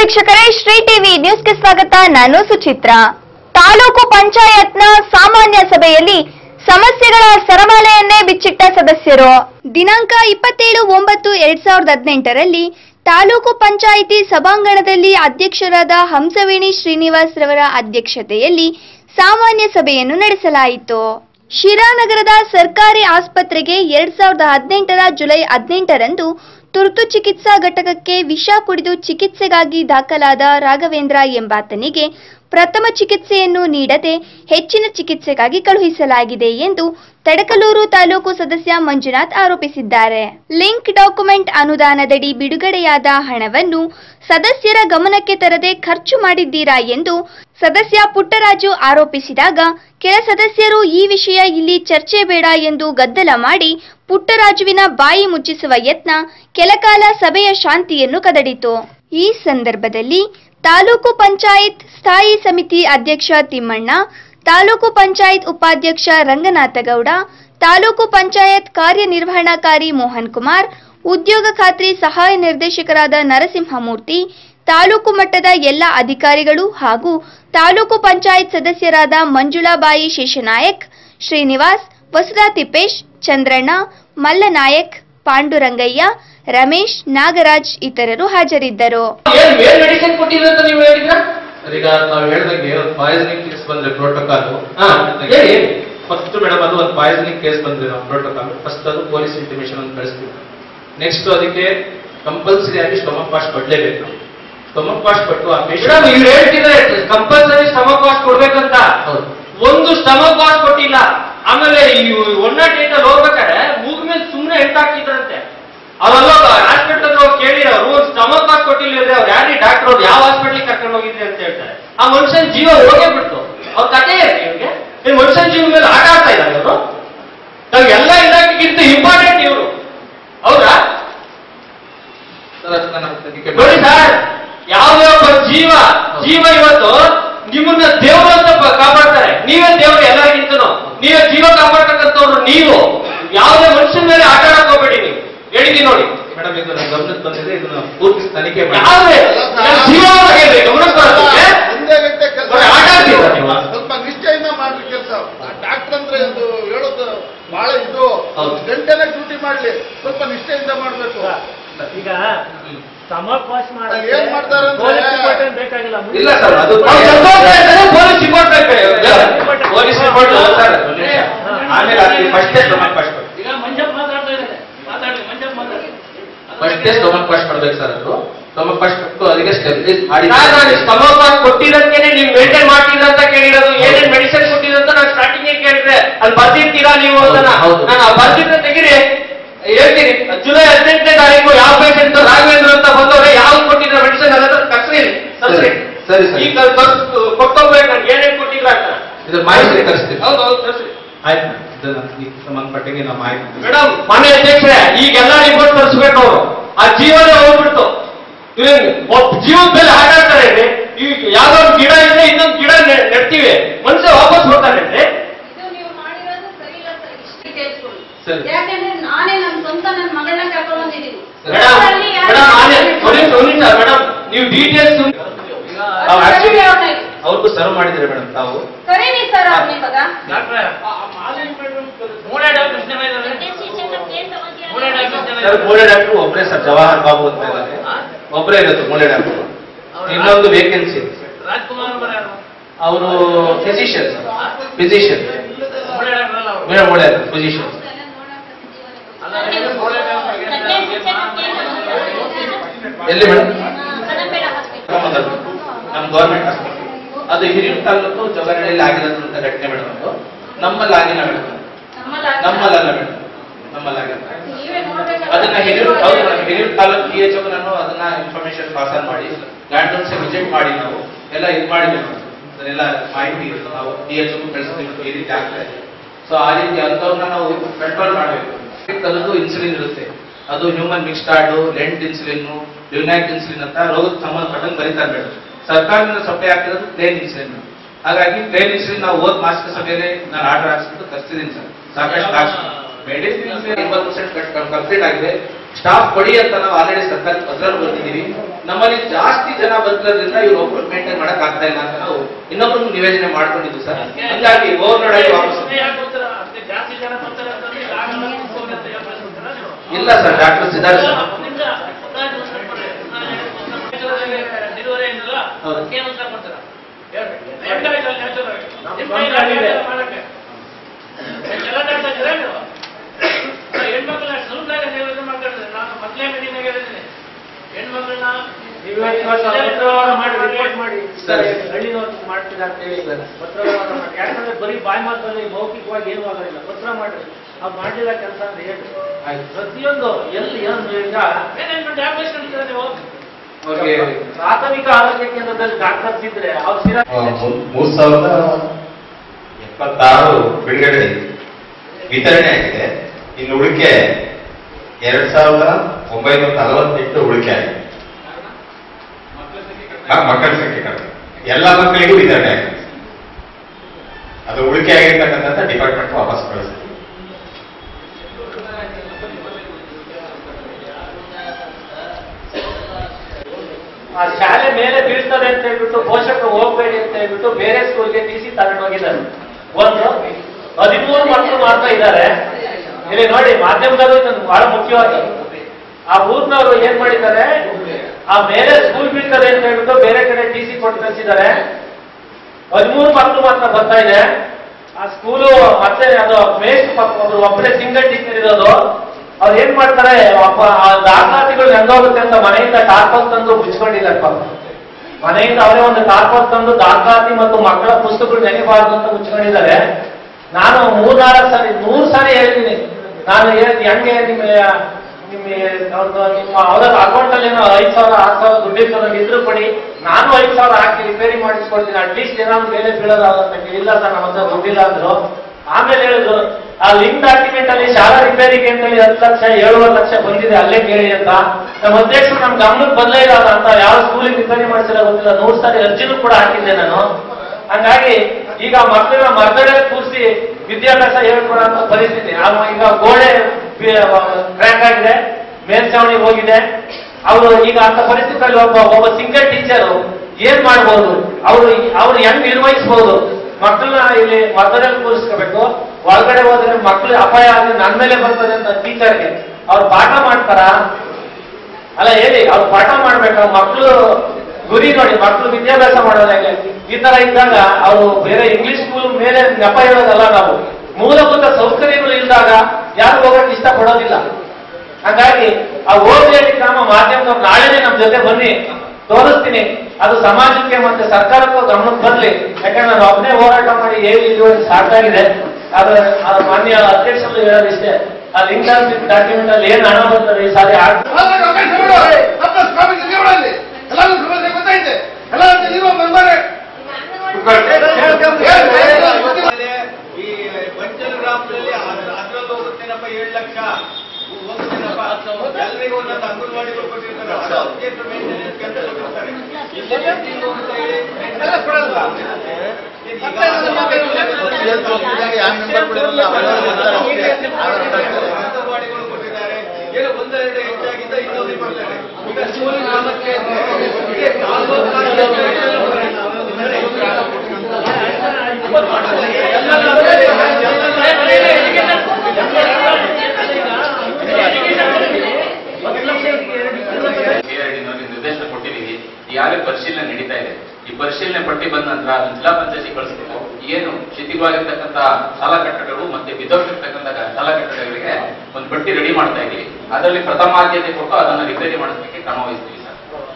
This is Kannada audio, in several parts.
ವೀಕ್ಷಕರೇ ಶ್ರೀ ಟಿವಿ ನ್ಯೂಸ್ಗೆ ಸ್ವಾಗತ ನಾನು ಸುಚಿತ್ರ ತಾಲೂಕು ಪಂಚಾಯತ್ನ ಸಾಮಾನ್ಯ ಸಭೆಯಲ್ಲಿ ಸಮಸ್ಯೆಗಳ ಸರಮಾಲೆಯನ್ನೇ ಬಿಚ್ಚಿಟ್ಟ ಸದಸ್ಯರು ದಿನಾಂಕ ಇಪ್ಪತ್ತೇಳು ಒಂಬತ್ತು ಎರಡ್ ಸಾವಿರದ ಹದಿನೆಂಟರಲ್ಲಿ ತಾಲೂಕು ಪಂಚಾಯಿತಿ ಸಭಾಂಗಣದಲ್ಲಿ ಅಧ್ಯಕ್ಷರಾದ ಹಂಸವೇಣಿ ಶ್ರೀನಿವಾಸ್ ರವರ ಅಧ್ಯಕ್ಷತೆಯಲ್ಲಿ ಸಾಮಾನ್ಯ ಸಭೆಯನ್ನು ನಡೆಸಲಾಯಿತು ಶಿರಾನಗರದ ಸರ್ಕಾರಿ ಆಸ್ಪತ್ರೆಗೆ ಎರಡ್ ಸಾವಿರದ ಹದಿನೆಂಟರ ಜುಲೈ ಹದಿನೆಂಟರಂದು ತುರ್ತು ಚಿಕಿತ್ಸಾ ಘಟಕಕ್ಕೆ ವಿಷ ಕುಡಿದು ಚಿಕಿತ್ಸೆಗಾಗಿ ದಾಖಲಾದ ರಾಘವೇಂದ್ರ ಎಂಬಾತನಿಗೆ ಪ್ರಥಮ ಚಿಕಿತ್ಸೆಯನ್ನು ನೀಡದೆ ಹೆಚ್ಚಿನ ಚಿಕಿತ್ಸೆಗಾಗಿ ಕಳುಹಿಸಲಾಗಿದೆ ಎಂದು ತಡಕಲೂರು ತಾಲೂಕು ಸದಸ್ಯ ಮಂಜುನಾಥ್ ಆರೋಪಿಸಿದ್ದಾರೆ ಲಿಂಕ್ ಡಾಕ್ಯುಮೆಂಟ್ ಅನುದಾನದಡಿ ಬಿಡುಗಡೆಯಾದ ಹಣವನ್ನು ಸದಸ್ಯರ ಗಮನಕ್ಕೆ ತರದೆ ಖರ್ಚು ಮಾಡಿದ್ದೀರಾ ಎಂದು ಸದಸ್ಯ ಪುಟ್ಟರಾಜು ಆರೋಪಿಸಿದಾಗ ಕೆಲ ಸದಸ್ಯರು ಈ ವಿಷಯ ಇಲ್ಲಿ ಚರ್ಚೆ ಬೇಡ ಎಂದು ಗದ್ದಲ ಮಾಡಿ ಪುಟ್ಟರಾಜುವಿನ ಬಾಯಿ ಮುಚ್ಚಿಸುವ ಯತ್ನ ಕೆಲಕಾಲ ಸಭೆಯ ಶಾಂತಿಯನ್ನು ಕದಡಿತು ಈ ಸಂದರ್ಭದಲ್ಲಿ ತಾಲೂಕು ಪಂಚಾಯತ್ ಸ್ಥಾಯಿ ಸಮಿತಿ ಅಧ್ಯಕ್ಷ ತಿಮ್ಮಣ್ಣ ತಾಲೂಕು ಪಂಚಾಯತ್ ಉಪಾಧ್ಯಕ್ಷ ರಂಗನಾಥಗೌಡ ತಾಲೂಕು ಪಂಚಾಯತ್ ಕಾರ್ಯನಿರ್ವಹಣಾಕಾರಿ ಮೋಹನ್ ಕುಮಾರ್ ಉದ್ಯೋಗ ಖಾತ್ರಿ ಸಹಾಯ ನಿರ್ದೇಶಕರಾದ ನರಸಿಂಹಮೂರ್ತಿ ತಾಲೂಕು ಮಟ್ಟದ ಎಲ್ಲ ಅಧಿಕಾರಿಗಳು ಹಾಗೂ ತಾಲೂಕು ಪಂಚಾಯತ್ ಸದಸ್ಯರಾದ ಮಂಜುಳಾಬಾಯಿ ಶೇಷನಾಯಕ್ ಶ್ರೀನಿವಾಸ್ ವಸುಧಾ ತಿಪ್ಪೇಶ್ ಚಂದ್ರಣ್ಣ ಮಲ್ಲನಾಯಕ್ ಪಾಂಡುರಂಗಯ್ಯ ರಮೇಶ್ ನಾಗರಾಜ್ ಇತರರು ಹಾಜರಿದ್ದರು ಏನ್ ಮೇಲ್ ಮೆಡಿಸಿನ್ ಕೊಟ್ಟಿಲ್ಲ ಅಂತ ನೀವು ಹೇಳಿದ್ರ ಈಗ ನಾವು ಹೇಳ್ದಂಗೆ ಒಂದು ಪಾಯ್ಸನಿಂಗ್ ಕೇಸ್ ಬಂದ್ರೆ ಪ್ರೋಟೋಕಾಲ್ ಹಾ, ಹೇಳಿ. ಫಸ್ಟ್ ಮೇಡಮ್ ಅದು ಒಂದು ಪಾಯ್ಸನಿಂಗ್ ಕೇಸ್ ಬಂದ್ರೆ ನಾವು ಪ್ರೋಟೋಕಾಲ್ ಫಸ್ಟ್ ಅದು ಪೊಲೀಸ್ ಇಂಟಿಮೇಷನ್ ಅಂತ ಕಳಿಸ್ತೀವಿ ನೆಕ್ಸ್ಟ್ ಅದಕ್ಕೆ ಕಂಪಲ್ಸರಿ ಆಗಿ ಸ್ಟೊಮಕ್ ವಾಶ್ ಕೊಡ್ಲೇಬೇಕು ಸ್ಟೊಮಕ್ ವಾಶ್ ಕೊಟ್ಟು ಆ ಮೇಡಮ್ ಪೇಷಂಟ್ ಇವ್ರು ಹೇಳ್ತಿದ್ರೆ ಕಂಪಲ್ಸರಿ ಸ್ಟಮಕ್ ವಾಶ್ ಕೊಡ್ಬೇಕಂತ ಹೌದು. ಒಂದು ಸ್ಟಮಕ್ ವಾಶ್ ಕೊಟ್ಟಿಲ್ಲ ಆಮೇಲೆ ಈ ಒನ್ ನಾಟ್ ಏಟ್ ಅಲ್ಲಿ ಹೋಗ್ಬೇಕಾದ್ರೆ ಮೂಗ್ ಮೇಲೆ ಸುಮ್ನೆ ಎತ್ತಾಕಿದ್ರಂತೆ ಅವರೆಲ್ಲ ಹಾಸ್ಪಿಟಲ್ ಹತ್ರ ಹೋಗಿ ಕೇಳಿರೋರು ಒಂದು ಸ್ಟಮಕ್ ವಾಶ್ ಕೊಟ್ಟಿಲ್ಲ ಅಂದ್ರೆ ಅವ್ರು ಯಾರಿ ಡಾಕ್ಟರ್ ಅವ್ರು ಯಾವ ಹಾಸ್ಪಿಟ್ಲಿಗೆ ಕರ್ಕೊಂಡು ಹೋಗಿದ್ರಿ ಅಂತ ಹೇಳ್ತಾರೆ ಆ ಮನುಷ್ಯನ ಜೀವ ಹೋಗೇ ಬಿಡ್ತು ಅವ್ರ ಕಥೆ ಹೇಳಿ ಇವ್ರಿಗೆ ಈ ಮನುಷ್ಯನ ಜೀವ ಮೇಲೆ ಆಟ ಆಡ್ತಾ ಇದ್ದಾರೆ ಇವರು ನಾವು ಎಲ್ಲ ಇಲಾಖೆಗಿಂತ ಇಂಪಾರ್ಟೆಂಟ್ ಇವರು ಹೌದಾ ಸರ್ ಅದನ್ನ ನಾವು ತನಿಖೆ ನೋಡಿ ಮಾಡಿ- ಸರ್ ಯಾವುದೇ ಒಬ್ಬ ಜೀವ ಜೀವ ಇವತ್ತು ನಿಮ್ಮನ್ನ ದೇವರು ಅಂತ ಪ- ಕಾಪಾಡ್ತಾರೆ ನೀವೇ ದೇವರು ಎಲ್ಲರಿಗಿಂತನೂ ನೀವೇ ಜೀವ ಕಾಪಾಡ್ತಕ್ಕಂಥವ್ರು ನೀವು ಯಾವುದೇ ಮನುಷ್ಯನ ಮೇಲೆ ಆಟ ಆಡಕ್ ಹೋಗ್ಬೇಡಿ ನೀವು ಹೇಳಿದೀನಿ ನೋಡಿ ಮೇಡಮ್ ಇದು ನನ್ನ ಗಮನಕ್ಕೆ ಬಂದಿದೆ ಇದನ್ನ ಪೂರ್ತಿ ತನಿಖೆ ಮಾಡಿ ಯಾವುದೇ ಜೀವ ಬಗ್ಗೆ ಹೇಳ್ರಿ, ಗಮನಕ್ಕೆ ಬರೋದಕ್ಕೆ. ಒಂದೇ ಗಂಟೆ ಕೆಲಸ ನೋಡಿ, ಆಟ ಆಡ್ತೀರಾ ನೀವು? ಸ್ವಲ್ಪ ನಿಶ್ಚಯಿಂದ ಮಾಡ್ರಿ ಕೆಲಸ ಡಾಕ್ಟರ್ ಅಂದ್ರೆ ಇದು ಹೇಳೋದು ಬಹಳ ಇದು ಹೌದು. ಒಂದು ಗಂಟೆನೇ ಡ್ಯೂಟಿ ಮಾಡ್ಲಿ ಸ್ವಲ್ಪ ನಿಷ್ಠೆಯಿಂದ ಮಾಡ್ಬೇಕು ಈಗ ಸ್ಟಮಕ್ ವಾಶ್ ಅಲ್ಲಿ ಏನ್ ಮಾಡ್ತಾರೆ ಅಂದ್ರೆ- ಪೊಲೀಸ್ ಡಿಪಾರ್ಟ್ಮೆಂಟ್ ಬೇಕಾಗಿಲ್ಲ ಇಲ್ಲ ಸರ್ ಅದು ಅವ್ರು ಸಂತೋಷ ಇದ್ದಾರೆ, ಪೊಲೀಸ್ ರಿಪೋರ್ಟ್ ಬೇಕು ಪೊಲೀಸ್ ರಿಪೋರ್ಟ್ ಸರ್ ಒಂದು ನಿಮಿಷ. ಆಮೇಲೆ ಅದಕ್ಕೆ ಫಸ್ಟ್ ಸ್ಟೊಮಕ್ ವಾಶ್ ಕೊಡಿ ಈಗ ಮಂಜಪ್ಪ ಮಾತಾಡ್ತಾ ಇದ್ದಾರೆ ಮಾತಾಡಿ ಮಂಜಪ್ಪ ಮಾತಾಡಿ ಫಸ್ಟ್ ಸ್ಟೊಮಕ್ ವಾಶ್ ಕೊಡ್ಬೇಕು ಸರ್ ಅದು ಸ್ಟೊಮಕ್ ವಾಶ್ ಕೊಟ್ಟು ಅದಕ್ಕೆ ಸ್ಟೆಬಿಲೈಸ್ ಮಾಡಿ ನಾನು ನಾನು ಸ್ಟಮಕ್ ವಾಶ್ ಕೊಟ್ಟಿರೋದಕ್ಕೆ ನೀವು ಮೇಂಟೈನ್ ಮಾಡ್ತೀರಾ ಅಂತ ಕೇಳಿರೋದು ಏನೇನ್ ಮೆಡಿಸಿನ್ ಕೊಟ್ಟಿರೋ ಅಂತ ನಾನು ಸ್ಟಾರ್ಟಿಂಗ್ ಕೇಳಿದ್ರೆ ಅಲ್ಲಿ ಬರ್ದಿರ್ತೀರಾ ನೀವು ಅಂತ ನಾ- ಹೌದು. ನಾನು ಆ ಬರ್ದಿದ್ರೆ ತೆಗಿರಿ ಹೇಳ್ತೀನಿ ಜುಲೈ ಹದಿನೆಂಟನೇ ತಾರೀಕು ಯಾವ ಪೇಷಂಟ್ ರಾಘವೇಂದ್ರ ಅಂತ ಬಂದವ್ರೆ ಯಾವ ಕೊಟ್ಟಿದ್ರ ಮೆಡಿಸಿನ್ ಅದ್ರ ತರ್ಸ್ರಿ ತರ್ಸ್ರಿ ಸರಿ, ಸರಿ. ಈಗ ಕೊಟ್ಟೋಗ್ಬೇಕು ನನ್ಗೆ ಏನೇನ್ ಕೊಟ್ಟಿದ್ರ ಅಂತ ಇದು ಮಾಹಿತಿ ಕಳಿಸ್ತೀವಿ ಹೌದು ಹೌದು ತರ್ಸ್ರಿ ಆಯ್ತು madam. ಇದನ್ನ ಇದಕ್ಕೆ ಸಂಬಂಧಪಟ್ಟಂಗೆ ನಾವು ಮಾಹಿತಿ ಮೇಡಮ್ ಮನೆ ಅಧ್ಯಕ್ಷರೇ ಈಗೆಲ್ಲ ರಿಪೋರ್ಟ್ ತರಿಸ್ಬೇಕು ಅವರು ಆ ಜೀವನೇ ಹೋಗ್ಬಿಡ್ತು ಇವ್ರೇನ್ ಒಬ್ಬ ಜೀವದ ಮೇಲೆ ಆಟ ಆಡ್ತಾರೆ ರೀ ಈಗ ಯಾವ್ದೋ ಒಂದು ಗಿಡ ಇದೆ ಇನ್ನೊಂದು ಗಿಡ ನೆ- ನೆಡ್ತೀವಿ ಮನುಷ್ಯ ವಾಪಸ್ ಬರ್ತಾನೆ ರೀ ಇದು ನೀವು ಮಾಡಿರೋದು ಸರಿ ಇಲ್ಲ ಸರ್ ಇಷ್ಟು ಕೇಳಿಸ್ಕೊಳ್ಳಿ ಸರಿ. ಯಾಕಂದ್ರೆ ನಾನೇ ನನ್ನ ಸ್ವಂತ ನನ್ನ ಮಗಳನ್ನ ಕರ್ಕೊಂಡು ಬಂದಿದ್ದೀನಿ ಮೇಡಮ್ ಅದರಲ್ಲಿ ಯಾರು- ಮೇಡಮ್ ನಾನೇ ಒಂದು ನಿಮಿಷ, ಒಂದು ನಿಮಿಷ ಮೇಡಮ್ ನೀವು ಡೀಟೇಲ್ಸ್ ನಾವು ಅದು actually- ಸರಿ ಅವ್ರನ್ನ. ಅವ್ರಿಗೂ ಸರ್ವ್ ಮಾಡಿದ್ರೆ ಮೇಡಮ್ ತಾವು ಕರೀನಿ ಸರ್ ಅವ್ರನ್ನ ಇವಾಗ ಡಾಕ್ಟ್ರೆ ಮೂರೇ ಡಾಕ್ಟರ್ ಜನ ಇದ್ದಾರೆ ಮೂರೇ ಡಾಕ್ಟರ್ ಜನ ಸರ್ ಮೂಳೆ ಡಾಕ್ಟರ್ ಒಬ್ಬರೇ ಸರ್ ಜವಾಹರ್ ಬಾಬು ಅಂತ ಇದ್ದಾರೆ ಒಬ್ಬರೇ ಇರೋದು ಮೂಳೆ ಡಾಕ್ಟರ್ ಇನ್ನೊಂದು ವೇಕೆನ್ಸಿ ರಾಜ್ಕುಮಾರ್ ಅವರ ಯಾರು ಅವರು ಫಿಸಿಷಿಯನ್ ಫಿಸಿಷಿಯನ್ ಮೂರೇ ಡಾಕ್ಟರ್ ಅಲ್ಲ ಅವರು ಮೇಡಮ್ ಮೂಳೆ ಫಿಸಿಷಿಯನ್ ಅಲ್ಲ ಇದು ಮೂರೇ ಡಾಕ್ಟರ್ ಎಲ್ಲಿ ಮೇಡಮ್ ನಮ್ಮ ಗೌರ್ಮೆಂಟ್ ಹಾಸ್ಪಿಟಲ್ ಅದು ಹಿರಿಯೂರು ತಾಲೂಕು ಜೊಗರಳ್ಳಿಯಲ್ಲಿ ಆಗಿರೋದಂತ ಘಟನೆ ಮೇಡಮ್ ಅದು ನಮ್ಮಲ್ಲಿ ಆಗಿಲ್ಲ ಮೇಡಮ್ ನಮ್ಮಲ್ಲಲ್ಲ ಮೇಡಮ್ ನಮ್ಮಲ್ಲಾಗಲ್ಲ ನೀವೇ ನೋಡ್ಬೇಕಲ್ಲ. ಅದನ್ನ ಹಿರಿಯೂರು ಹೌದು madam Hiriyur taluk P H ನಾನು ಅದನ್ನ ಇನ್ಫಾರ್ಮೇಶನ್ ಪಾಸ್ ಆನ್ ಮಾಡಿ ಲ್ಯಾಂಡ್ ವಿಸಿಟ್ ಮಾಡಿ ನಾವು ಎಲ್ಲ ಇದು ಮಾಡಿದ್ವಿ ಮೇಡಮ್ ಅದನ್ನೆಲ್ಲ ಮಾಹಿತಿ ಇರುತ್ತೆ ನಾವು ಪಿ ಎಚ್ ಕಳಿಸ್ತೀವಿ ಈ ರೀತಿ ಆಗ್ತಾ ಇದೆ ಸೊ ಆ ರೀತಿ ಅಂಥವ್ರನ್ನ ನಾವು ಕಂಟ್ರೋಲ್ ಮಾಡಬೇಕು ಅದರದ್ದು ಇನ್ಸುಲಿನ್ ಇರುತ್ತೆ ಅದು ಹ್ಯೂಮನ್ ಮಿಕ್ಸ್ಟಾರ್ಡು ಲೆಂಟ್ ಇನ್ಸುಲಿನ್ ಲ್ಯೂನಾಕ್ ಇನ್ಸುಲಿನ್ ಅಂತ ರೋಗಕ್ಕೆ ಸಂಬಂಧಪಟ್ಟಂಗೆ ಬರೀತಾರೆ ಮೇಡಮ್ ಸರ್ಕಾರದಿಂದ ಸಪ್ಲೈ ಆಗ್ತಿರೋದು ಪ್ಲೇನ್ ಇನ್ಸುಲಿನ್ ಹಾಗಾಗಿ ಪ್ಲೇನ್ ಇನ್ಸುಲಿನ್ ನಾವು ಓದ್ ಮಾಸಿಕ ಸಭೆಯಲ್ಲಿ ನಾನು ಆರ್ಡರ್ ಹಾಕ್ಸ್ಬಿಟ್ಟು ತರಿಸ್ತಿದ್ದೀನಿ ಸರ್ ಸಾಕಷ್ಟು ಹಾಕ್ಸಿ ಮೆಡಿಸಿನ್ ಎಂಬತ್ತು ಪರ್ಸೆಂಟ್ ಕಂಪ್ಲೀಟ್ ಆಗಿದೆ ಸ್ಟಾಫ್ ಕೊಡಿ ಅಂತ ನಾವು ಆಲ್ರೆಡಿ ಸರ್ಕಾರಕ್ಕೆ ಪತ್ರ ಬರ್ತಿದ್ದೀವಿ ನಮ್ಮಲ್ಲಿ ಜಾಸ್ತಿ ಜನ ಬಂದಿರೋದ್ರಿಂದ ಇವ್ರು ಒಬ್ರು ಮೇಂಟೈನ್ ಮಾಡಕ್ ಆಗ್ತಾ ಇಲ್ಲ ಅಂತ ನಾವು ಇನ್ನೊಬ್ರು ನಿವೇದನೆ ಮಾಡ್ಕೊಂಡಿದ್ವಿ ಸರ್ ಹಂಗಾಗಿ ಓವರ್ಲೋಡ್ ಆಗಿ ವಾಪಸ್ ಸುಮ್ನೆ ಯಾಕ್ ಬರ್ತೀರಾ? ಅಷ್ಟೇ ಜಾಸ್ತಿ ಜನ ಬರ್ತಾರೆ ಅಂತಂದ್ರೆ ಈಗ ಆಗಲ್ಲ ಕೂತ್ಕೊಂಡು ಅಂತ ಯಾಕ್ ಬರ್ತೀರಾ ನೀವು? ಇಲ್ಲ ಸರ್ ಡಾಕ್ಟರ್ ಇದ್ದಾರೆ ಸರ್ ಒಂದ್ ನಿಮಿಷ, ಒಂದಾಯ್ತು ಉತ್ತರ ಕೊಡ್ರಿ. ಡೆಲಿವರಿ ಏನಿಲ್ಲ ಹೌದು. ಅದಕ್ಕೇನು ಉತ್ತರ ಕೊಡ್ತೀರಾ? ಹೇಳ್ರಿ. ಹೆಂಗಾಯ್ತು ಅಲ್ಲಿ natural ಆಗಿ? ನಿಮ್ ಕೈಲಿ ಆಗಲ್ಲ ಮಾಡಕ್ಕೆ. ಎಲ್ಲ ಮಾಡ್ತಾ ಇದ್ದೀರಾ ನೀವು? ಅಲ್ಲ, ಹೆಣ್ಮಕ್ಳನ್ನ ಸುಲಭವಾಗಿ ನೀವು ಇದು ಮಾಡ್ಕೊಂಡಿದ್ದೀರಿ. ನಾನು ಮೊದಲೇ ಮೀಟಿಂಗ್ನಾಗ ಹೇಳಿದ್ದೀನಿ ಹೆಣ್ಮಕ್ಳನ್ನ ಪತ್ರವ್ಯವಹಾರ ಮಾಡಿ ರಿಪೋರ್ಟ್ ಮಾಡಿ ಸರಿ. ಹಳ್ಳಿನವ್ರು ಮಾಡ್ತೀರಾ ಅಂತ ಹೇಳಿ ಪತ್ರವ್ಯವಹಾರ ಮಾಡಿ ಯಾಕಂದ್ರೆ ಬರೀ ಬಾಯಿ ಮಾತಲ್ಲಿ ಮೌಖಿಕವಾಗಿ ಏನೂ ಆಗೋದಿಲ್ಲ ಪತ್ರ ಮಾಡ್ರಿ ಅವ್ರು ಮಾಡಿಲ್ಲ ಕೆಲಸ ಅಂತ ಹೇಳಿ ಆಯ್ತು. ಪ್ರತಿಯೊಂದು ಎಲ್ಲಿ ಏನು ಈಗ ಮ್ಯಾನೇಜ್ಮೆಂಟ್ ಯಾಕೆ ಬಯಸ್ಕೊಂಡಿದ್ದೀರಾ ನೀವು ಅವ್ರಿಗೆ ಪ್ರಾಥಮಿಕ ಆರೋಗ್ಯ ಕೇಂದ್ರದಲ್ಲಿ ಡಾಕ್ಟರ್ಸ್ ಇದ್ರೆ ಅವ್ರು ಸಿರಾ ಆ, ಮೂ- ಮೂರ್ ಸಾವಿರದ ಎಪ್ಪತ್ತಾರು ಬಿಡುಗಡೆ ವಿತರಣೆ ಆಗಿದೆ ಇನ್ನು ಉಳಿಕೆ ಎರಡ್ ಸಾವಿರದ ಒಂಬೈನೂರ ನಲವತ್ತೆಂಟು ಉಳಿಕೆ ಆಗಿದೆ ಆ, ಮಕ್ಕಳ ಸಂಖ್ಯೆ ಕಡಿಮೆ ಎಲ್ಲ ಮಕ್ಕಳಿಗೂ ವಿತರಣೆ ಆಗಿದೆ ಅದು ಉಳಿಕೆ ಆಗಿರ್ತಕ್ಕಂಥ ಡಿಪಾರ್ಟ್ಮೆಂಟ್ ವಾಪಸ್ ಕಳಿಸ್ತೀವಿ ಆ ಶಾಲೆ ಮೇಲೆ ಬೀಳ್ತದೆ ಅಂತ ಹೇಳ್ಬಿಟ್ಟು ಪೋಷಕರು ಹೋಗ್ಬೇಡಿ ಅಂತ ಹೇಳ್ಬಿಟ್ಟು ಬೇರೆ ಸ್ಕೂಲ್ಗೆ ಟಿ ಸಿ ತಗೊಂಡು ಹೋಗಿದ್ದಾರೆ ಒಂದು ಹದಿಮೂರು ಮಕ್ಕಳು ಮಾಡ್ತಾ ಇದ್ದಾರೆ ಇಲ್ಲಿ ನೋಡಿ ಮಾಧ್ಯಮದವರು ಇದೊಂದು ಬಹಳ ಮುಖ್ಯವಾಗಿ ಆ ಊರ್ನವರು ಏನ್ ಮಾಡಿದ್ದಾರೆ ಆ ಮೇಲೆ ಸ್ಕೂಲ್ ಬೀಳ್ತದೆ ಅಂತ ಹೇಳ್ಬಿಟ್ಟು ಬೇರೆ ಕಡೆ ಟಿ ಸಿ ಕೊಟ್ಟು ಕಳಿಸಿದ್ದಾರೆ ಹದಿಮೂರು ಮಕ್ಕಳು ಮಾತ್ರ ಬರ್ತಾ ಇದೆ ಆ ಸ್ಕೂಲು ಮತ್ತೆ ಅದು ಮೇಸ್ಟ್ ಒಬ್ರು ಒಬ್ಬರೇ ಸಿಂಗಲ್ ಟೀಚರ್ ಇರೋದು ಅವ್ರು ಏನ್ ಮಾಡ್ತಾರೆ ಒಬ್ಬ ಆ ದಾಖಲಾತಿಗಳು ಹೆಂಗೋಗುತ್ತೆ ಅಂತ ಮನೆಯಿಂದ ಟಾರ್ಪಲ್ ತಂದು ಮುಚ್ಕೊಂಡಿದ್ದಾರೆ ಪಾಪ ಮನೆಯಿಂದ ಅವರೇ ಒಂದು ಟಾರ್ಪಲ್ ತಂದು ದಾಖಲಾತಿ ಮತ್ತು ಮಕ್ಕಳ ಪುಸ್ತಕಗಳು ನೆನಪಾರ್ದು ಅಂತ ಮುಚ್ಕೊಂಡಿದ್ದಾರೆ ನಾನು ಮೂರ್ನಾಲ್ಕು ಸಾರಿ ನೂರು ಸಾರಿ ಹೇಳಿದ್ದೀನಿ ನಾನು ಹೇಳಿದ್ ಹೆಂಗೆ ನಿಮ್ಮ ನಿಮ್ಮ ಅವ್ರ್ದು ನಿಮ್ಮ ಅವರ ಅಕೌಂಟ್ ಅಲ್ಲಿ ಏನೋ ಐದು ಸಾವಿರ ಆರು ಸಾವಿರ ದುಡ್ಡು ಇರ್ತದೆ ಇದ್ರು ಕೊಡಿ ನಾನು ಐದು ಸಾವಿರ ಹಾಕಿ ರಿಪೇರಿ ಮಾಡಿಸ್ಕೊಡ್ತೀನಿ ಅಟ್ಲೀಸ್ಟ್ ಏನಾದ್ರು ಮೇಲೆ ಬೀಳೋದಾಗುತ್ತೆ ಇಲ್ಲ ಸರ್ ನಮ್ಮ ಹತ್ರ ದುಡ್ಡಿಲ್ಲ ಅಂದ್ರು ಆಮೇಲೆ ಹೇಳಿದ್ರು ಆ ಲಿಂಕ್ ಡಾಕ್ಯುಮೆಂಟ್ ಅಲ್ಲಿ ಶಾಲಾ ರಿಪೇರಿಗೆ ಅಂತ ಹೇಳಿ ಹತ್ತು ಲಕ್ಷ ಏಳುವರೆ ಲಕ್ಷ ಬಂದಿದೆ ಅಲ್ಲೇ ಕೇಳಿ ಅಂತ ನಮ್ಮ ಅಧ್ಯಕ್ಷರು ನಮ್ ಗಮನಕ್ಕೆ ಬಂದೇ ಇಲ್ಲ ಅಂತ ಯಾವ ಸ್ಕೂಲಿಗೆ ರಿಪೇರಿ ಮಾಡಿಸಿಲ್ಲ ಗೊತ್ತಿಲ್ಲ ನೂರು ಸಾರಿ ಅರ್ಜಿನೂ ಕೂಡ ಹಾಕಿದ್ದೆ ನಾನು ಹಂಗಾಗಿ ಈಗ ಮಕ್ಕಳನ್ನ ಮರ್ದಡೆ ಕೂರಿಸಿ ವಿದ್ಯಾಭ್ಯಾಸ ಹೇಳ್ಕೊಡೋ ಅಂತ ಪರಿಸ್ಥಿತಿ ಆ- ಈಗ ಗೋಡೆ ಕ್ರ್ಯಾಕ್ ಆಗಿದೆ ಮೇಲ್ಛಾವಣಿ ಹೋಗಿದೆ ಅವರು ಈಗ ಅಂತ ಪರಿಸ್ಥಿತಿಯಲ್ಲಿ ಒಬ್ಬ ಒಬ್ಬ ಸಿಂಗಲ್ ಟೀಚರ್ ಏನ್ ಮಾಡ್ಬೋದು ಅವರು ಅವ್ರು ಹೆಂಗ್ ನಿರ್ವಹಿಸ್ಬೋದು ಮಕ್ಕಳನ್ನ ಇಲ್ಲಿ ಮರ್ದಡೆಯಲ್ಲಿ ಕೂರಿಸ್ಕೋಬೇಕು ಒಳಗಡೆ ಹೋದ್ರೆ ಮಕ್ಳು ಅಪಾಯ ಆದ್ರೆ ನನ್ ಮೇಲೆ ಬರ್ತದೆ ಅಂತ ಟೀಚರ್ಗೆ ಅವ್ರು ಪಾಠ ಮಾಡ್ತಾರ ಅಲ್ಲ ಹೇಳಿ ಅವ್ರು ಪಾಠ ಮಾಡ್ಬೇಕು ಮಕ್ಕಳು ಗುರಿ ನೋಡಿ ಮಕ್ಕಳು ವಿದ್ಯಾಭ್ಯಾಸ ಮಾಡೋದು ಹೇಗೆ ಈ ತರ ಇದ್ದಾಗ ಅವರು ಬೇರೆ ಇಂಗ್ಲಿಷ್ ಸ್ಕೂಲ್ ಮೇಲೆ ನೆಪ ಹೇಳೋದಲ್ಲ ನಾವು ಮೂಲಭೂತ ಸೌಕರ್ಯಗಳು ಇಲ್ದಾಗ ಯಾರು ಹೋಗಕ್ಕೆ ಇಷ್ಟಪಡೋದಿಲ್ಲ ಹಾಗಾಗಿ ಆ ಓದಿಯಲ್ಲಿ ಗ್ರಾಮ ಮಾಧ್ಯಮದವ್ರು ನಾಳೆನೆ ನಮ್ ಜೊತೆ ಬನ್ನಿ ತೋರಿಸ್ತೀನಿ ಅದು ಸಮಾಜಕ್ಕೆ ಮತ್ತೆ ಸರ್ಕಾರಕ್ಕೂ ಗಮನಕ್ಕೆ ಬರ್ಲಿ ಯಾಕಂದ್ರೆ ನಾನು ಒಬ್ಬನೇ ಹೋರಾಟ ಮಾಡಿ ಹೇಳಿ ಇಲ್ಲಿವರೆಗೆ ಸಾಕಾಗಿದೆ ಆದ್ರೆ ಆ ಮಾನ್ಯ ಅಧ್ಯಕ್ಷರು ಹೇಳೋದಿಷ್ಟೇ ಆ ಲಿಂಕ್ ಡಾಕ್ಯುಮೆಂಟ್ ಅಲ್ಲಿ ಏನ್ ಹಣ ಬರ್ತದೆ ಈ ಸಾರಿ ಆಗ್- ಆದ್ರೆ ಅವಕಾಶ ಕೊಡು. ನಮ್ಮ ಸ್ವಾಮಿಗೆ ಜೀವನ ಅಲ್ಲಿ. ಎಲ್ಲರಿಗೂ ಸಮಸ್ಯೆ ಗೊತ್ತೈತೆ ಎಲ್ಲ ನೀವು ಬಂದರೆ ಈ ಬಂಚಲ್ ಗ್ರಾಮದಲ್ಲಿ ಅದ್ರಲ್ಲಿ ಹೋಗುತ್ತೇನಪ್ಪ ಏಳು ಲಕ್ಷ ಹೋಗುತ್ತೇನಪ್ಪ ಎಲ್ರಿಗೂ ಒಂದೊಂದು ಅಂಗನವಾಡಿಗಳು ಕೊಟ್ಟಿರ್ತಾರೆ ಅದು ಅಧ್ಯಕ್ಷರು maintenance ಕೆಲಸ ಕೊಟ್ಟಿರ್ತಾರೆ ಇಲ್ಲಿ meeting ಹೋಗುತ್ತೆ ಹೇಳಿ ಎಲ್ಲ ಕೊಡಲ್ಲ. ಇದು ಈಗ ಅಂಗನವಾಡಿಗಳು ಕೊಟ್ಟಿದ್ದಾರೆ ಏನೋ ಒಂದೆರಡು ಹೆಚ್ಚಾಗಿದ್ದ ಇನ್ನೊಂದು ಬರ್ತಾರೆ ಈಗ ಸ್ಕೂಲ್ ಗ್ರಾಮಕ್ಕೆ ಇದೆ, ತಾಲೂಕು ಕೆಆರ್ಡಿನವರಿಗೆ ನಿರ್ದೇಶನ ಕೊಟ್ಟಿದ್ದೀವಿ ಈಗಾಗಲೇ ಪರಿಶೀಲನೆ ನಡೀತಾ ಇದೆ ಈ ಪರಿಶೀಲನೆ ಪಟ್ಟಿ ಬಂದ ನಂತರ ಅದನ್ನ ಜಿಲ್ಲಾ ಪಂಚಾಯತಿ ಕಳಿಸ್ಬೇಕು ಏನು ಶಿಥಿಲವಾಗಿರ್ತಕ್ಕಂಥ ಶಾಲಾ ಕಟ್ಟಡಗಳು ಮತ್ತೆ ಬಿದ್ದೋಗಿರ್ತಕ್ಕಂಥ ಶಾಲಾ ಕಟ್ಟಡಗಳಿಗೆ ಒಂದು ಪಟ್ಟಿ ರೆಡಿ ಮಾಡ್ತಾ ಇದೀವಿ ಅದರಲ್ಲಿ ಪ್ರಥಮ ಆದ್ಯತೆ ಕೊಟ್ಟು ಅದನ್ನ ರಿಪೇರಿ ಮಾಡಿಸಲಿಕ್ಕೆ ಕ್ರಮ ವಹಿಸ್ತೀವಿ ಸರ್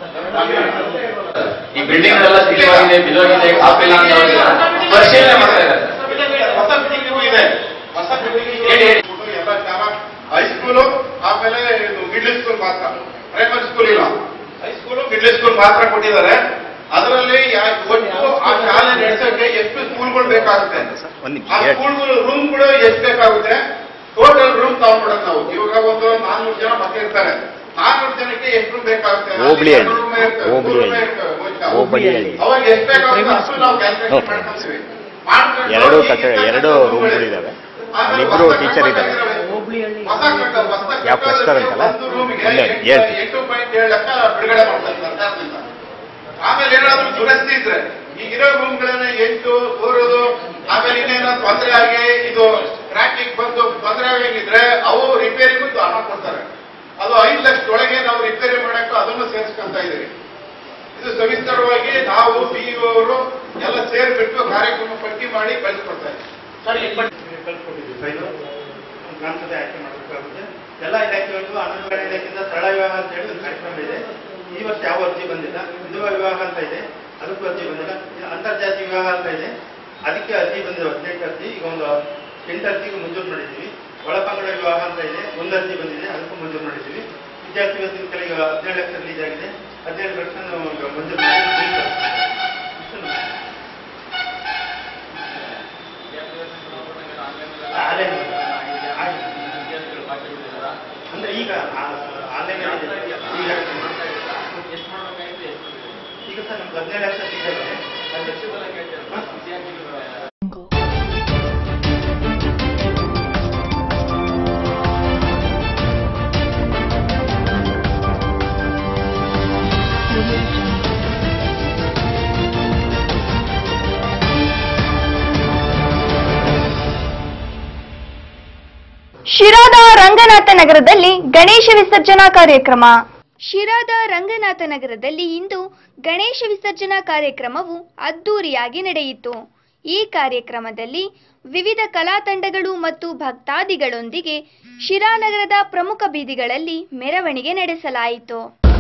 ಈ ಬಿಲ್ಡಿಂಗ್ ಗಳೆಲ್ಲ ಶಿಥಿಲವಾಗಿದೆ ಬಿದ್ದೋಗಿದೆ ಕಾಪಿಲ್ಲ ಅಂತ ಹೇಳಿದ್ರೆ ಪರಿಶೀಲನೆ ಮಾಡ್ತಾ ಇದ್ದಾರೆ ಹೊಸ ಬಿಲ್ಡಿಂಗ್ ಇದೆ ಹೊಸ ಬಿಲ್ಡಿಂಗ್ ಹೇಳಿ, ಹೇಳಿ. ಎಲ್ಲ ಚೆನ್ನಾಗಿ ಹೈಸ್ಕೂಲು ಆಮೇಲೆ ಇದು ಮಿಡ್ಲ್ ಸ್ಕೂಲ್ ಮಾತ್ರ ಪ್ರೈಮರಿ ಸ್ಕೂಲ್ ಇಲ್ಲ ಹೈಸ್ಕೂಲು ಮಿಡ್ಲ್ ಸ್ಕೂಲ್ ಮಾತ್ರ ಕೊಟ್ಟಿದ್ದಾರೆ ಅದರಲ್ಲಿ ಯಾ- ಒಟ್ಟು ಆ ಶಾಲೆ ನಡೆಸೋಕೆ ಎಷ್ಟು ಸ್ಕೂಲ್ಗಳು ಬೇಕಾಗುತ್ತೆ ಆ ಸ್ಕೂಲ್ಗಳು ರೂಮ್ಗಳು ಎಷ್ಟು ಬೇಕಾಗುತ್ತೆ ಟೋಟಲ್ ರೂಮ್ ತಗೊಂಡ್ಬಿಡೋದು ನಾವು ಇವಾಗ ಒಂದು ನಾನ್ನೂರು ಜನ ಮಕ್ಕಳು ಇರ್ತಾರೆ ನಾನ್ನೂರು ಜನಕ್ಕೆ ಎಷ್ಟು ರೂಮ್ ಬೇಕಾಗುತ್ತೆ ಅಲ್ಲಿ ಹೋಬಳಿಹಳ್ಳಿ. ಎರಡು room ಇರ್ತವೆ, ಮೂರು room ಹೋಬಳಿಹಳ್ಳಿ. ಇರ್ತವೆ, ಬಹುಶಃ. ಹೋಬಳಿಹಳ್ಳಿ. ಅವಾಗ ಎಷ್ಟು ಬೇಕಾಗುತ್ತೆ ಅಷ್ಟು ನಾವು ಕ್ಯಾಲ್ಕುಲೇಟ್ ಮಾಡ್ಕೊಂತೀವಿ ಮಾಡ್ಕೊಂಡು ಎರಡು ಈಗ ಕಟ್ಟಡ ಎರಡು ಇರ್ತಕ್ಕಂಥ ರೂಮ್ಗಳಿದಾವೆ ಅಲ್ಲಿಬ್ರು ಟೀಚರ್ ಇದ್ದಾರೆ ಹೊಸ ಕಟ್ಟ ಹೊಸ ಯಾವ ಕ್ಲಸ್ಟರ್ ಅಂತಲ್ಲ? ಒಂದು ರೂಮಿಗೆ ಒಂದೇ, ಎಂಟು ಹೇಳ್ತೀನಿ. ಎಂಟು ಪಾಯಿಂಟ್ ಏಳು ಲಕ್ಷ ಬಿಡುಗಡೆ ಮಾಡ್ತಾರೆ ಸರ್ಕಾರದಿಂದ ಆಮೇಲೆ ಏನಾದ್ರೂ ದುರಸ್ತಿ ಇದ್ರೆ ಈಗಿರೋ ರೂಮ್ಗಳನ್ನ ಎಂಟು ಕೂರೋದು ಆಮೇಲೆ ಇನ್ನೇನೋ ತೊಂದರೆ ಆಗಿ ಇದು ಕ್ರಾಕಿಂಗ್ ಬಂದು ತೊಂದರೆ ಆಗಿದ್ರೆ ಅವು ರಿಪೇರಿಗೂ ಹಣ ಕೊಡ್ತಾರೆ ಅದು ಐದು ಲಕ್ಷದೊಳಗೆ ನಾವು ರಿಪೇರಿ ಮಾಡಕ್ಕೆ ಅದನ್ನು ಸೇರಿಸ್ಕೊಂತ ಇದೀವಿ ಇದು ಸವಿಸ್ತರವಾಗಿ ನಾವು ಬಿಇಒ ಅವರು ಎಲ್ಲ ಸೇರ್ಬಿಟ್ಟು ಕಾರ್ಯಕ್ರಮ ಪಟ್ಟಿ ಮಾಡಿ ಕಳಿಸ್ಕೊಡ್ತಾ ಇದ್ದೀವಿ ಸರ್ ಈ ಪಟ್ಟಿ ಕಳ್ಸಿಕೊಟ್ಟಿದ್ದೀವಿ ಫೈಲು ಗ್ರಾಮ ಸಭೆ ಆಯ್ಕೆ ಮಾಡಬೇಕಾಗುತ್ತೆ ಎಲ್ಲ ಇಲಾಖೆಗಳಿಗೂ ಹನ್ನೊಂದು ಇಲಾಖೆಯಿಂದ ಸ್ಥಳ ವಿವಾಹ ಅಂತ ಹೇಳಿ ಒಂದು ಕಾರ್ಯಕ್ರಮ ಇದೆ ಈ ವರ್ಷ ಯಾವ ಅರ್ಜಿ ಬಂದಿಲ್ಲ ವಿಧವಾ ವಿವಾಹ ಅಂತ ಇದೆ ಅದಕ್ಕೂ ಅರ್ಜಿ ಬಂದಿಲ್ಲ ಇನ್ನು ಅಂತರ್ಜಾತಿ ವಿವಾಹ ಅಂತ ಇದೆ ಅದಕ್ಕೆ ಅರ್ಜಿ ಬಂದಿದೆ ಹದಿನೆಂಟು ಅರ್ಜಿ ಈಗ ಒಂದು ಎಂಟು ಅರ್ಜಿಗೆ ಮಂಜೂರು ಮಾಡಿದ್ದೀವಿ ಒಳಪಂಗಡ ವಿವಾಹ ಅಂತ ಇದೆ ಒಂದು ಅರ್ಜಿ ಬಂದಿದೆ ಅದಕ್ಕೂ ಮಂಜೂರು ಮಾಡಿದ್ದೀವಿ ವಿದ್ಯಾರ್ಥಿ ವೇತನ ಈಗ ಹದಿನೇಳು ಲಕ್ಷ ರಿಲೀಸ್ ಆಗಿದೆ ಹದಿನೇಳು ಲಕ್ಷ ನಾವು ಮಂಜೂರು ಮಾಡಿದ್ದೀವಿ ಇಷ್ಟು ಅದೇ ಅಂದ್ರೆ ಈಗ ಆನ್ಲೈನ್ ಈಗ ಈಗ ಸರ್ ನಮ್ಗೆ ಹದಿನೇಳು ಲಕ್ಷ ಸಿಗಲ್ಲ ಶಿರಾದ ರಂಗನಾಥ ನಗರದಲ್ಲಿ ಗಣೇಶ ವಿಸರ್ಜನಾ ಕಾರ್ಯಕ್ರಮ ಶಿರಾದ ರಂಗನಾಥ ನಗರದಲ್ಲಿ ಇಂದು ಗಣೇಶ ವಿಸರ್ಜನಾ ಕಾರ್ಯಕ್ರಮವು ಅದ್ದೂರಿಯಾಗಿ ನಡೆಯಿತು ಈ ಕಾರ್ಯಕ್ರಮದಲ್ಲಿ ವಿವಿಧ ಕಲಾ ತಂಡಗಳು ಮತ್ತು ಭಕ್ತಾದಿಗಳೊಂದಿಗೆ ಶಿರಾನಗರದ ಪ್ರಮುಖ ಬೀದಿಗಳಲ್ಲಿ ಮೆರವಣಿಗೆ ನಡೆಸಲಾಯಿತು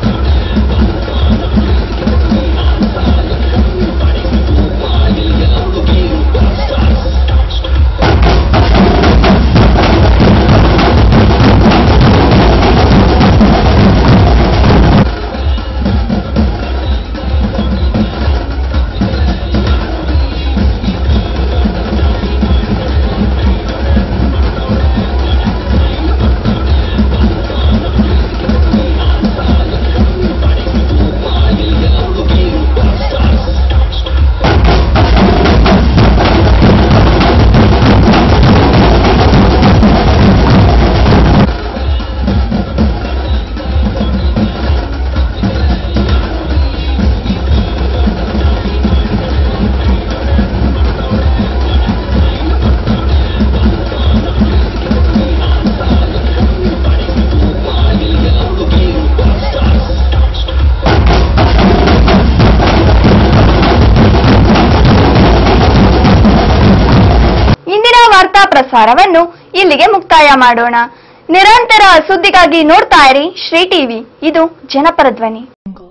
ಇಂದಿನ ವಾರ್ತಾ ಪ್ರಸಾರವನ್ನು ಇಲ್ಲಿಗೆ ಮುಕ್ತಾಯ ಮಾಡೋಣ ನಿರಂತರ ಸುದ್ದಿಗಾಗಿ ನೋಡ್ತಾ ಇರಿ ಶ್ರೀ ಟಿವಿ ಇದು ಜನಪರ ಧ್ವನಿ